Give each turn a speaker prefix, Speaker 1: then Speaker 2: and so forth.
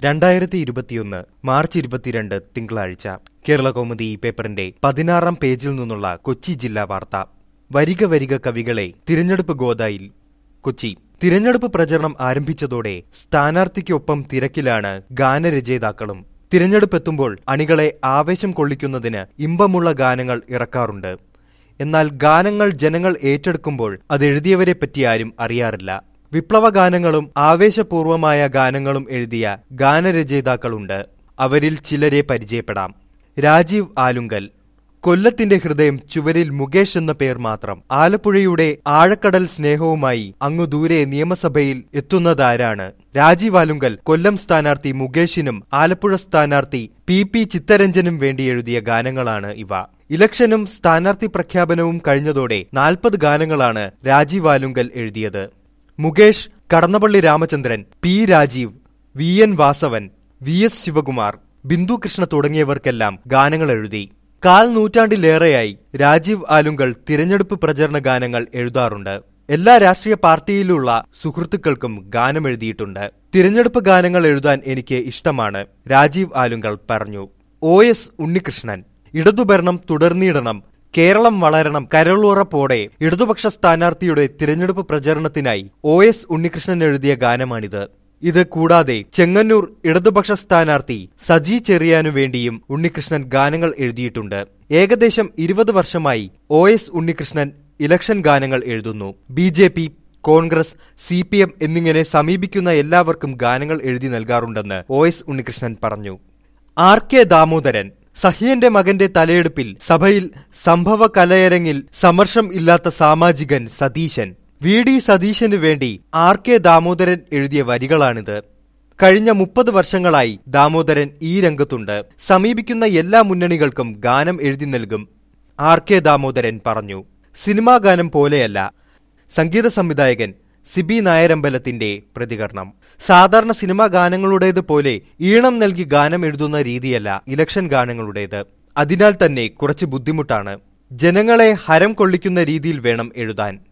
Speaker 1: രണ്ടായിരത്തി ഇരുപത്തിയൊന്ന് മാർച്ച് ഇരുപത്തിരണ്ട് തിങ്കളാഴ്ച കേരള കൗമുദി ഈ പേപ്പറിന്റെ പതിനാറാം പേജിൽ നിന്നുള്ള കൊച്ചി ജില്ലാ വാർത്ത വരിക വരിക കവികളെ തിരഞ്ഞെടുപ്പ് ഗോദായിൽ കൊച്ചി തിരഞ്ഞെടുപ്പ് പ്രചരണം ആരംഭിച്ചതോടെ സ്ഥാനാർത്ഥിക്കൊപ്പം തിരക്കിലാണ് ഗാനരചയിതാക്കളും തിരഞ്ഞെടുപ്പെത്തുമ്പോൾ അണികളെ ആവേശം കൊള്ളിക്കുന്നതിന് ഇമ്പമുള്ള ഗാനങ്ങൾ ഇറക്കാറുണ്ട് എന്നാൽ ഗാനങ്ങൾ ജനങ്ങൾ ഏറ്റെടുക്കുമ്പോൾ അത് എഴുതിയവരെ പറ്റി ആരും അറിയാറില്ല വിപ്ലവ ഗാനങ്ങളും ആവേശപൂർവമായ ഗാനങ്ങളും എഴുതിയ ഗാനരചയിതാക്കളുണ്ട് അവരിൽ ചിലരെ പരിചയപ്പെടാം രാജീവ് ആലുങ്കൽ കൊല്ലത്തിന്റെ ഹൃദയം ചുവരിൽ മുകേഷ് എന്ന പേർ മാത്രം ആലപ്പുഴയുടെ ആഴക്കടൽ സ്നേഹവുമായി അങ്ങു ദൂരെ നിയമസഭയിൽ എത്തുന്നതാരാണ് രാജീവ് ആലുങ്കൽ കൊല്ലം സ്ഥാനാർത്ഥി മുകേഷിനും ആലപ്പുഴ സ്ഥാനാർത്ഥി പി പി ചിത്തരഞ്ജനും വേണ്ടി എഴുതിയ ഗാനങ്ങളാണ് ഇവ ഇലക്ഷനും സ്ഥാനാർത്ഥി പ്രഖ്യാപനവും കഴിഞ്ഞതോടെ നാൽപ്പത് ഗാനങ്ങളാണ് രാജീവ് ആലുങ്കൽ എഴുതിയത് Mukesh Kadannappally Ramachandran P Rajeev V N Vasavan V S Sivakumar Bindu Krishna തുടങ്ങിയവർക്കെല്ലാം ഗാനങ്ങൾ എഴുതി കാൽ നൂറ്റാണ്ടിലേറെയായി രാജീവ് ആലുങ്കൽ തിരഞ്ഞെടുപ്പ് പ്രചരണ ഗാനങ്ങൾ എഴുതാറുണ്ട് എല്ലാ രാഷ്ട്രീയ പാർട്ടിയിലുള്ള സുഹൃത്തുക്കൾക്കും ഗാനം എഴുതിയിട്ടുണ്ട് തിരഞ്ഞെടുപ്പ് ഗാനങ്ങൾ എഴുതാൻ എനിക്ക് ഇഷ്ടമാണ് രാജീവ് ആലുങ്കൽ പറഞ്ഞു ഒ എസ് ഉണ്ണികൃഷ്ണൻ ഇടതുഭരണം തുടർന്നിടണം കേരളം വളരണം കരളുറപ്പോടെ ഇടതുപക്ഷ സ്ഥാനാർത്ഥിയുടെ തിരഞ്ഞെടുപ്പ് പ്രചരണത്തിനായി ഒ എസ് ഉണ്ണികൃഷ്ണൻ എഴുതിയ ഗാനമാണിത് ഇത് കൂടാതെ ചെങ്ങന്നൂർ ഇടതുപക്ഷ സ്ഥാനാർത്ഥി സജി ചെറിയാനു വേണ്ടിയും ഉണ്ണികൃഷ്ണൻ ഗാനങ്ങൾ എഴുതിയിട്ടുണ്ട് ഏകദേശം ഇരുപത് വർഷമായി ഒ എസ് ഉണ്ണികൃഷ്ണൻ ഇലക്ഷൻ ഗാനങ്ങൾ എഴുതുന്നു B J P Congress C P M എന്നിങ്ങനെ സമീപിക്കുന്ന എല്ലാവർക്കും ഗാനങ്ങൾ എഴുതി നൽകാറുണ്ടെന്ന് ഒ എസ് ഉണ്ണികൃഷ്ണൻ പറഞ്ഞു ആർ കെ ദാമോദരൻ സഹിയന്റെ മകന്റെ തലയെടുപ്പിൽ സഭയിൽ സംഭവ കലയരങ്ങിൽ സമർഷം ഇല്ലാത്ത സാമാജികൻ സതീശൻ വി ഡി സതീശനു വേണ്ടി ആർ കെ ദാമോദരൻ എഴുതിയ വരികളാണിത് കഴിഞ്ഞ മുപ്പത് വർഷങ്ങളായി ദാമോദരൻ ഈ രംഗത്തുണ്ട് സമീപിക്കുന്ന എല്ലാ മുന്നണികൾക്കും ഗാനം എഴുതി നൽകും ആർ കെ ദാമോദരൻ പറഞ്ഞു സിനിമാ ഗാനം പോലെയല്ല സംഗീത സംവിധായകൻ സിബി നായരമ്പലത്തിന്റെ പ്രതികരണം സാധാരണ സിനിമാ ഗാനങ്ങളുടേതുപോലെ ഈണം നൽകി ഗാനം എഴുതുന്ന രീതിയല്ല ഇലക്ഷൻ ഗാനങ്ങളുടേത് അതിനാൽ തന്നെ കുറച്ച് ബുദ്ധിമുട്ടാണ് ജനങ്ങളെ ഹരം കൊള്ളിക്കുന്ന രീതിയിൽ വേണം എഴുതാൻ